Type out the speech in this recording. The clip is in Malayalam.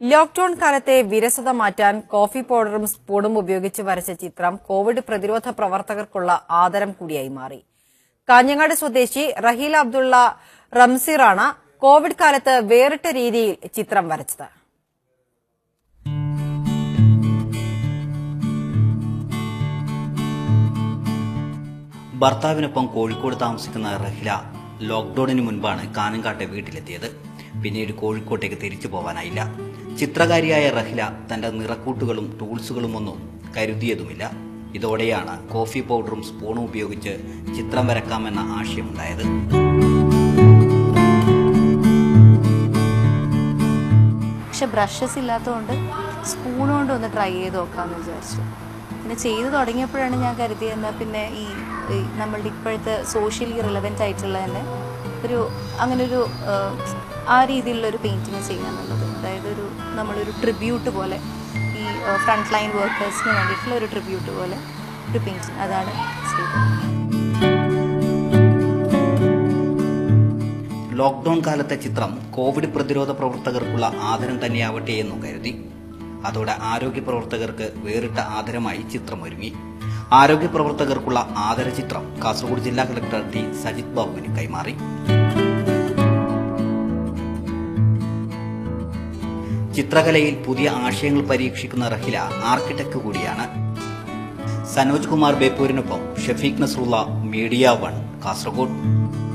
ലോക്ഡൌൺ കാലത്തെ വിരസത മാറ്റാൻ കോഫി പൗഡറും സ്പൂണും ഉപയോഗിച്ച് വരച്ച ചിത്രം കോവിഡ് പ്രതിരോധ പ്രവർത്തകർക്കുള്ള ആദരം കൂടിയായി മാറി കാഞ്ഞങ്ങാട് സ്വദേശി റഹീൽ അബ്ദുള്ള റംസീറാണ് കോവിഡ് കാലത്ത് വേറിട്ട രീതിയിൽ ചിത്രം വരച്ചത് ഭർത്താവിനൊപ്പം കോഴിക്കോട് താമസിക്കുന്ന റഹില ലോക്ക്ഡൌണിന് മുൻപാണ് കാനങ്കാട്ടെ വീട്ടിലെത്തിയത് പിന്നീട് കോഴിക്കോട്ടേക്ക് തിരിച്ചു പോവാനായില്ല ചിത്രകാരിയായ റഹില തന്റെ നിറക്കൂട്ടുകളും ടൂൾസുകളും ഒന്നും കരുതിയതുമില്ല ഇതോടെയാണ് കോഫി പൗഡറും സ്പൂണും ഉപയോഗിച്ച് ചിത്രം വരക്കാമെന്ന ആശയമുണ്ടായത് പക്ഷെ ബ്രഷസ് ഇല്ലാത്തതുകൊണ്ട് സ്പൂൺ കൊണ്ട് ഒന്ന് ട്രൈ ചെയ്ത് നോക്കാമെന്ന് വിചാരിച്ചു പിന്നെ ചെയ്തു തുടങ്ങിയപ്പോഴാണ് ഞാൻ കരുതിയത് എന്നാൽ പിന്നെ ഈ ഈ നമ്മളുടെ ഇപ്പോഴത്തെ സോഷ്യലി റിലവൻ്റ് ആയിട്ടുള്ള തന്നെ ഒരു അങ്ങനെ ഒരു ആ രീതിയിലുള്ള ഒരു പെയിൻറ്റിങ് ചെയ്യാന്നുള്ളത് അതായത് ഒരു നമ്മളൊരു ട്രിബ്യൂട്ട് പോലെ ഈ ഫ്രണ്ട് ലൈൻ വർക്കേഴ്സിന് വേണ്ടിയിട്ടുള്ള ഒരു ട്രിബ്യൂട്ട് പോലെ ഒരു പെയിൻറ്റിങ് അതാണ് ചെയ്തത് ലോക്ക്ഡൌൺ കാലത്തെ ചിത്രം കോവിഡ് പ്രതിരോധ പ്രവർത്തകർക്കുള്ള ആദരം തന്നെയാവട്ടെ എന്നു കരുതി അതോടെ ആരോഗ്യ പ്രവർത്തകർക്ക് വേറിട്ട ആദരമായി ചിത്രം ഒരുങ്ങി ആരോഗ്യ പ്രവർത്തകർക്കുള്ള ആദര ചിത്രം കാസർഗോഡ് ജില്ലാ കളക്ടർ ടി സജിത് ബാബുവിന് കൈമാറി ചിത്രകലയിൽ പുതിയ ആശയങ്ങൾ പരീക്ഷിക്കുന്ന റഹില ആർക്കിടെക്ട് കൂടിയാണ് സനോജ് കുമാർ ബേപ്പൂരിനൊപ്പം ഷഫീഖ് നസ്രുള്ള മീഡിയ വൺ കാസർഗോഡ്